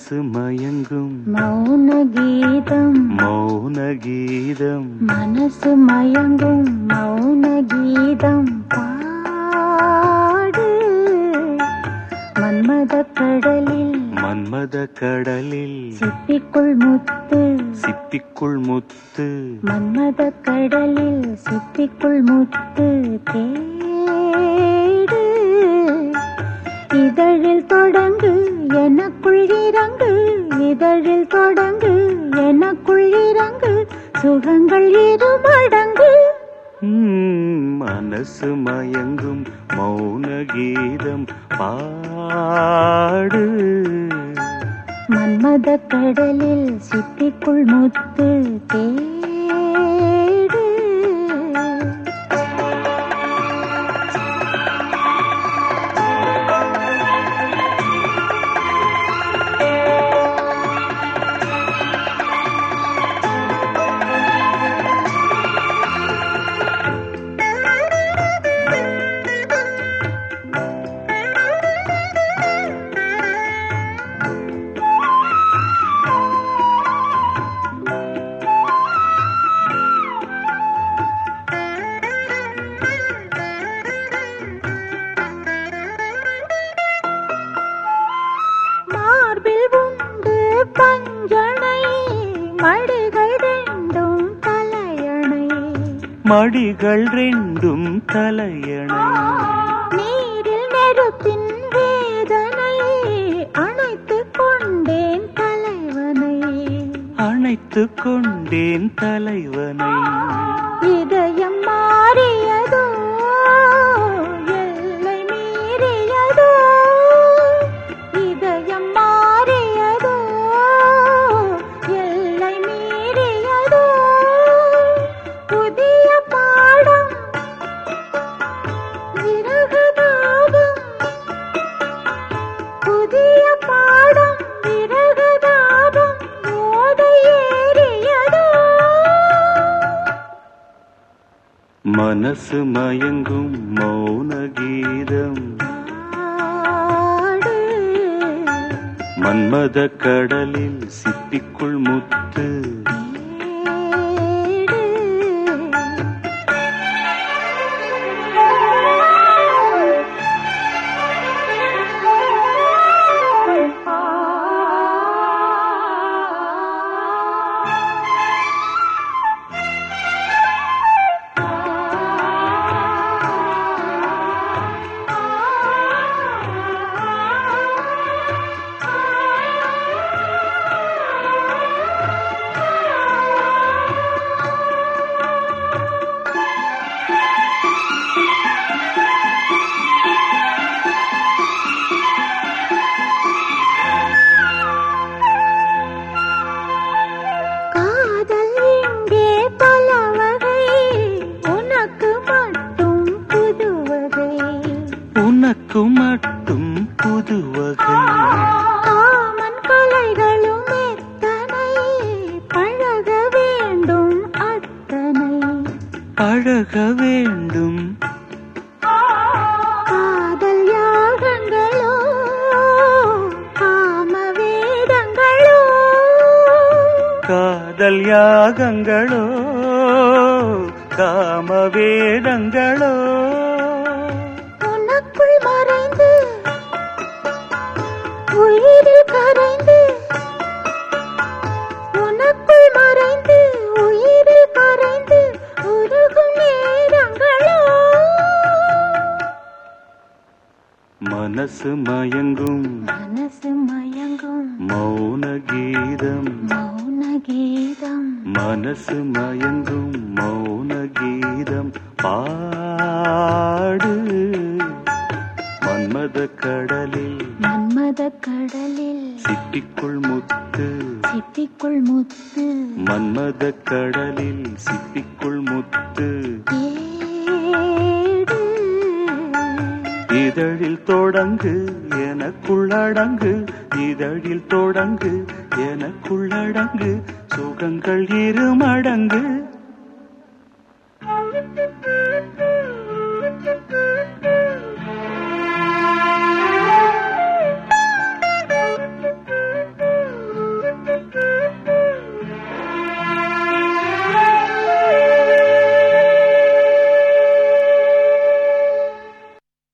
மனசு மயங்கும் மௌன கீதம் மௌன கீதம் மனசு மயங்கும் மௌன கீதம் பாடு மன்மத கடலில் மன்மத கடலில் சிப்பிக்குள் முத்து சிப்பிக்குள் முத்து மன்மத கடலில் சிப்பிக்குள் முத்து தேடு இதழில் தொடங்கு எனக்குள் இறங்கு இதழில் தொடங்கு எனக்குள் இறங்கு சுகங்கள் இரு மடங்கு ம், மனசு மயங்கும் மௌன கீதம் பாடு மன்மத கடலில் சிப்பிக்குள் முத்து தேடு மார்பில் உண்டு பஞ்சனை மடிகள் ரெண்டும் தலையணை மடிகள் ரெண்டும் தலையணை நீரில் நெருப்பின் வேதனை அணைத்து கொண்டேன் தலைவனை அணைத்து கொண்டேன் தலைவனை இதயம் மாறியதோ எல்லை மீறியதோ இதயம் மாறியதோ எல்லை மீறியதோ புதிய பாடம் விரகதாபம் புதிய பாடம் விரகதாபம் மோத ஏறியதோ மனசு மயங்கும் மௌன கீதம் ஆடு மன்மத கடலில் சிப்பிக்குள் முத்து காதல் இங்கே பல வகை உனக்கு மட்டும் புது வகை உனக்கு மட்டும் புது வகை காமன் கலைகளும் எத்தனை பழக வேண்டும் அத்தனை பழக வேண்டும் காதல் யாகங்களோ காம வேதங்களோ காதல் யாகங்களோ காம வேதங்களோ உனக்குள் மறைந்து உயிரில் கரைந்து உனக்குள் மறைந்து உயிரில் கரைந்து உருகும் நேரங்களோ மனசு மயங்கும் மனசு மயங்கும் மௌன கீதம் மௌன கீதம் மனசு மயங்கும் மௌன கீதம் பாடு மன்மத கடலில் மன்மத கடலில் சிப்பிக்குள் முத்து சிப்பிக்குள் முத்து மன்மத கடலில் சிப்பிக்குள் முத்து தேடு இதழில் தொடங்கு எனக்குள்ளடங்கு இதழில் தொடங்கு எனக்குள்ளடங்கு சுகங்கள் இரு மடங்கு